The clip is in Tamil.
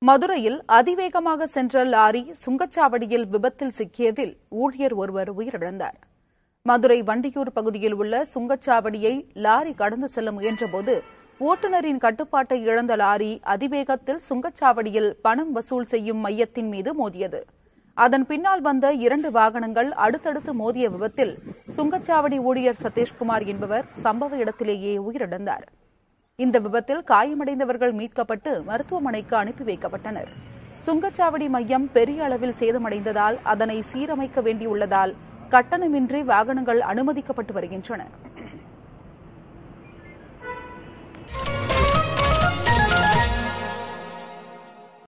மதுரையில் அதிவேகமாக சென்ற லாரி சுங்கச்சாவடியில் விபத்தில் சிக்கியதில் ஊழியர் ஒருவர் உயிரிழந்தார் மதுரை வண்டியூர் பகுதியில் உள்ள சுங்கச்சாவடியை லாரி கடந்து செல்ல முயன்றபோது ஓட்டுநரின் கட்டுப்பாட்டை இழந்த லாரி அதிவேகத்தில் சுங்கச்சாவடியில் பணம் வசூல் செய்யும் மையத்தின் மீது மோதியது அதன் பின்னால் வந்த இரண்டு வாகனங்கள் அடுத்தடுத்து மோதிய விபத்தில் சுங்கச்சாவடி ஊழியர் சதீஷ்குமார் என்பவர் சம்பவ இடத்திலேயே உயிரிழந்தார் இந்த விபத்தில் காயமடைந்தவர்கள் மீட்கப்பட்டு மருத்துவமனைக்கு அனுப்பி வைக்கப்பட்டனர் சுங்கச்சாவடி மையம் பெரிய அளவில் சேதமடைந்ததால் அதனை சீரமைக்க வேண்டியுள்ளதால் கட்டணமின்றி வாகனங்கள் அனுமதிக்கப்பட்டு வருகின்றன